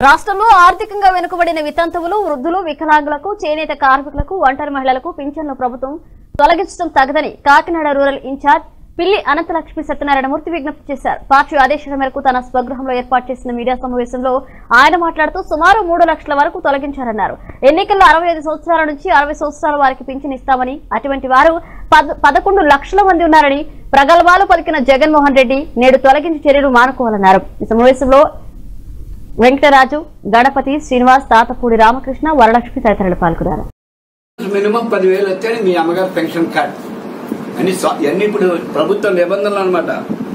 రాష్ట్రంలో ఆర్థికంగా వెనుకబడిన వితంతువులు వృద్ధులు వికలాంగులకు చేనేత కార్మికులకు ఒంటరి మహిళలకు పింఛన్లు ప్రభుత్వం తొలగించడం తగదని కాకినాడ రూరల్ ఇన్ఛార్జ్ పిల్లి అనంతలక్ష్మి సత్యనారాయణమూర్తి విజ్ఞప్తి చేశారు పార్టీ ఆదేశాల మేరకు తన స్వగృహంలో ఏర్పాటు చేసిన మీడియా సమావేశంలో ఆయన మాట్లాడుతూ సుమారు మూడు లక్షల వరకు తొలగించారన్నారు ఎన్నికల్లో అరవై ఐదు సంవత్సరాల నుంచి అరవై సంవత్సరాల వారికి పింఛన్ ఇస్తామని అటువంటి వారు పద- పదకొండు లక్షల మంది ఉన్నారని ప్రగల్భాలు పలికిన జగన్మోహన్ రెడ్డి నేడు తొలగించి చర్యలు మానుకోవాలన్నారు ఈ సమావేశంలో వెంకటరాజు గణపతి శ్రీనివాస్ తాతపూడి రామకృష్ణ వరలక్ష్మి తదితరులు పాల్గొన్నారు మినిమం పదివేలు వస్తే మీ అమ్మగారు పెన్షన్ కార్డ్ అని స్వ- ఇవన్నీ ఇప్పుడు ప్రభుత్వ నిబంధనలు అనమాట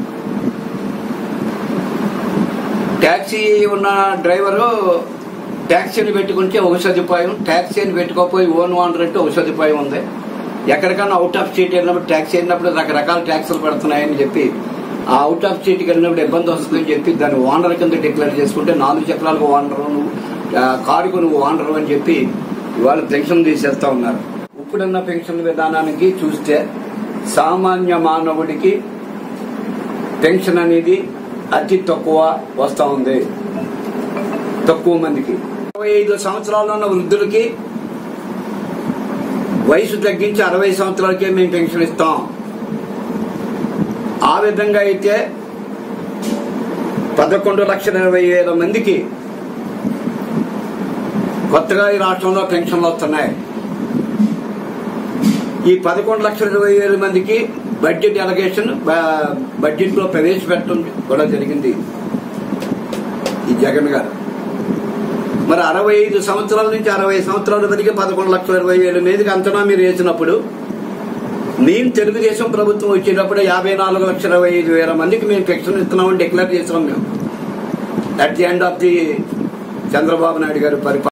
ట్యాక్సీ ఉన్న డ్రైవరు ట్యాక్సీని పెట్టుకుంటే ఒక సదుపాయం ట్యాక్సీని పెట్టుకోకపోయి ఓన్ ఓనర్ అంటే ఒక సదుపాయం ఉంది ఎక్కడికన్నా అవుట్ ఆఫ్ స్టేట్ వెళ్ళినప్పుడు ట్యాక్సీ వెళ్ళినప్పుడు రకరకాల ట్యాక్సులు పడుతున్నాయని చెప్పి ఆ అవుట్ ఆఫ్ స్టేట్కి వెళ్ళినప్పుడు ఇబ్బంది వస్తుందని చెప్పి దాన్ని ఓనర్ కింద డిక్లేర్ చేసుకుంటే నాలుగు చక్రాలకు ఓనర్ నువ్వు ఆ, కారుకు నువ్వు ఓనర్ అని చెప్పి ఇవాళ పెన్షన్ తీసేస్తా ఉన్నారు ఇప్పుడున్న పెన్షన్ విధానానికి చూస్తే సామాన్య మానవుడికి పెన్షన్ అనేది అతి తక్కువ వస్తా ఉంది తక్కువ మందికి ఇరవై ఐదు సంవత్సరాలు ఉన్న వృద్ధులకి వయసు తగ్గించి అరవై సంవత్సరాలకే మేము పెన్షన్ ఇస్తాం ఆ విధంగా అయితే పదకొండు లక్షల ఇరవై వేల మందికి కొత్తగా ఈ రాష్ట్రంలో పెన్షన్లు వస్తున్నాయి ఈ పదకొండు లక్షల ఇరవై వేల మందికి బడ్జెట్ ఎలగేషన్ బడ్జెట్ లో ప్రవేశపెట్టడం కూడా జరిగింది ఈ జగన్ గారు మరి అరవై ఐదు సంవత్సరాల నుంచి అరవై సంవత్సరాల వరకు పదకొండు లక్షల ఇరవై వేల మీదకి అంచనా మీరు వేసినప్పుడు మేము తెలుగుదేశం ప్రభుత్వం వచ్చేటప్పుడు యాభై నాలుగు లక్షల ఇరవై ఐదు వేల మందికి మేము పెన్షన్ ఇస్తున్నామని డిక్లేర్ చేసినాం మేము at the end of the Chandrababu Naidu గారి పరిపాలన